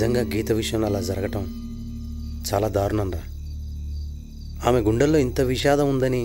నిజంగా గీత విషయంలో అలా జరగటం చాలా దారుణం రా ఆమె గుండెల్లో ఇంత విషాదం ఉందని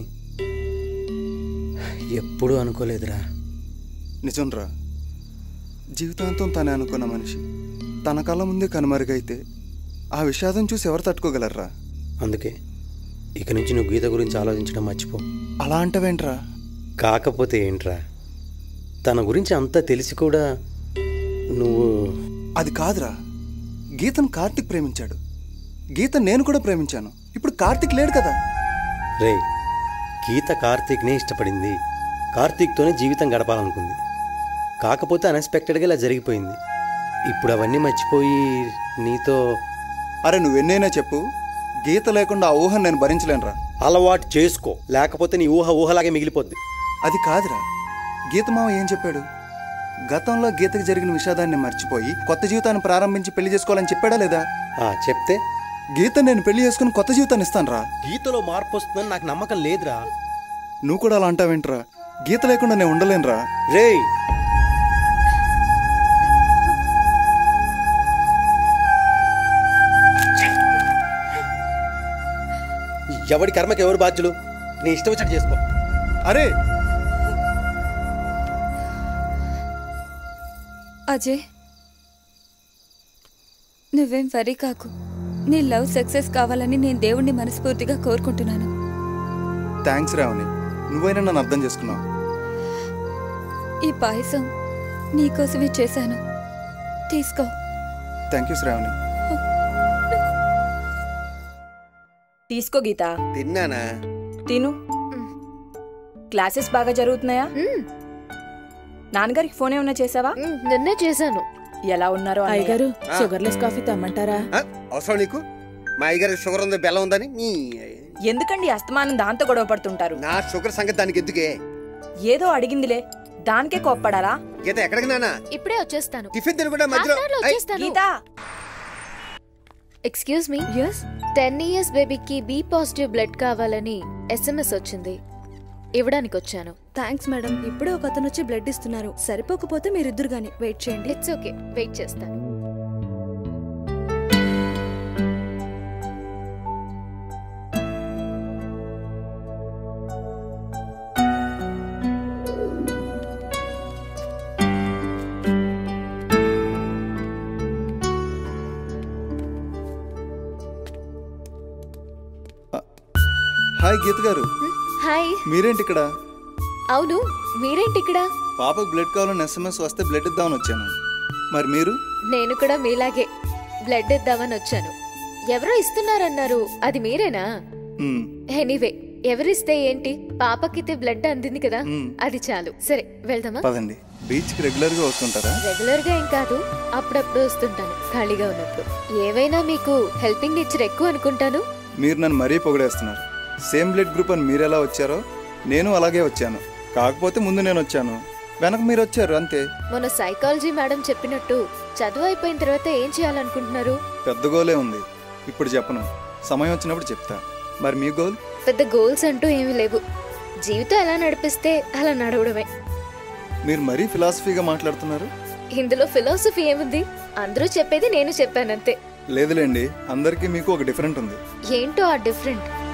ఎప్పుడూ అనుకోలేదురా నిజంరా జీవితాంతం తనే అనుకున్న మనిషి తన కళ్ళ ముందే కనుమరుగైతే ఆ విషాదం చూసి ఎవరు తట్టుకోగలరా అందుకే ఇక నుంచి నువ్వు గీత గురించి ఆలోచించడం మర్చిపో అలా అంటవేంట్రా కాకపోతే ఏంట్రా తన గురించి అంతా తెలిసి కూడా నువ్వు అది కాదురా గీతను కార్తిక్ ప్రేమించాడు గీత నేను కూడా ప్రేమించాను ఇప్పుడు కార్తిక్ లేడు కదా రే గీత కార్తీక్నే ఇష్టపడింది కార్తీక్తోనే జీవితం గడపాలనుకుంది కాకపోతే అన్ఎక్స్పెక్టెడ్గా ఇలా జరిగిపోయింది ఇప్పుడు అవన్నీ మర్చిపోయి నీతో అరే నువ్వెన్నైనా చెప్పు గీత లేకుండా ఆ ఊహను నేను భరించలేనురా అలవాటు చేసుకో లేకపోతే నీ ఊహ ఊహలాగే మిగిలిపోద్ది అది కాదురా గీత మామ ఏం చెప్పాడు గతంలో గీతకు జరిగిన విషాదాన్ని మర్చిపోయి కొత్త జీవితాన్ని ప్రారంభించి పెళ్లి చేసుకోవాలని చెప్పాడా లేదా ఆ, చెప్తే గీత నేను పెళ్లి చేసుకుని కొత్త జీవితాన్ని ఇస్తానురా గీతలో మార్పు వస్తుందని నాకు నమ్మకం లేదురా నువ్వు కూడా అలా అంటావేంట్రా గీత లేకుండా నేను ఉండలేనురా రేయ్ ఎవడి కర్మకి ఎవరు బాధ్యులు నీ ఇష్టం వచ్చినట్టు చేసుకో అరే అజయ్ నువ్వేం వరీ కాకు నీ లవ్ సక్సెస్ కావాలని నేను దేవుణ్ణి మనస్ఫూర్తిగా కోరుకుంటున్నాను థ్యాంక్స్ రావుని నువ్వైనా నన్ను అర్థం చేసుకున్నావు ఈ పాయసం నీకోసమే చేశాను తీసుకో థ్యాంక్ యూ శ్రావణి తీసుకో గీత తిన్నానా తిను క్లాసెస్ బాగా జరుగుతున్నాయా నాన్నగారికి ఫోన్ ఏమన్నా చేసావా నిన్నే చేశాను ఎలా ఉన్నారో అన్నయ్య? అయ్యగారు షుగర్లెస్ కాఫీ తెమ్మంటారా ఆ, అవసరం నీకు మా అయ్యగారికి షుగర్ ఉంది బెల్లం ఉందని నీ ఎందుకండి అస్తమానం దాంతో గొడవ పడుతుంటారు నా షుగర్ సంగతి దానికి ఎందుకే ఏదో అడిగిందిలే దానికే కోప్పడాలా గీత ఎక్కడికి నానా ఇప్పుడే వచ్చేస్తాను టిఫిన్ తిని కూడా మధ్యలో హాఫ్ అన్ అవర్లో ఐ, వచ్చేస్తాను Geeta excuse me yes ten years బేబీకి బి పాజిటివ్ బ్లడ్ కావాలని ఎస్ఎంఎస్ వచ్చింది ఇవ్వడానికి వచ్చాను థ్యాంక్స్ మేడం ఇప్పుడే ఒక అతను వచ్చి బ్లడ్ ఇస్తున్నారు సరిపోకపోతే మీరిద్దరు గాని వెయిట్ చేయండి ఇట్స్ ఓకే వెయిట్ చేస్తాను హాయ్ గీత గారు హాయ్ మీరేంటి ఇక్కడ అవును మీరేంటి ఇక్కడ పాపకు బ్లడ్ కావాలని ఎస్ఎంఎస్ వస్తే బ్లడ్ ఇద్దామని వచ్చాను మరి మీరు నేను కూడా మీలాగే బ్లడ్ ఇద్దామని వచ్చాను ఎవరో ఇస్తున్నారన్నారు అది మీరేనా మ్మ్. ఎనీవే ఎవరిస్తే ఏంటి పాపకితే బ్లడ్ అందింది కదా మ్మ్. అది చాలు సరే వెళ్దామా పదండి బీచ్కి రెగ్యులర్గా వస్తుంటారా రెగ్యులర్ గా ఏం కాదు అప్పుడప్పుడు వస్తుంటాను ఖాళీగా ఉన్నప్పుడు ఏవైనా మీకు హెల్పింగ్ నేచర్ ఎక్కువ అనుకుంటాను మీరు నన్ను మరీ పొగిడేస్తున్నారు సేమ్ బ్లడ్ గ్రూప్ అని మీరు ఎలా వచ్చారో నేను అలాగే వచ్చాను కాకపోతే ముందు నేను వచ్చాను వెనక మీరు వచ్చారు అంతే మొన్న సైకాలజీ మేడం చెప్పినట్టు చదువు అయిపోయిన తర్వాత ఏం చేయాలనుకుంటున్నారు పెద్ద గోలే ఉంది ఇప్పుడు చెప్పను సమయం వచ్చినప్పుడు చెప్తా మరి మీ గోల్ పెద్ద గోల్స్ అంటూ ఏమీ లేవు జీవితం ఎలా నడిపిస్తే అలా నడవడమే మీరు మరీ ఫిలాసఫీగా మాట్లాడుతున్నారు ఇందులో ఫిలాసఫీ ఏముంది అందరూ చెప్పేది నేను చెప్పానంతే లేదులేండి అందరికీ మీకు ఒక డిఫరెంట్ ఉంది ఏంటో ఆ డిఫరెంట్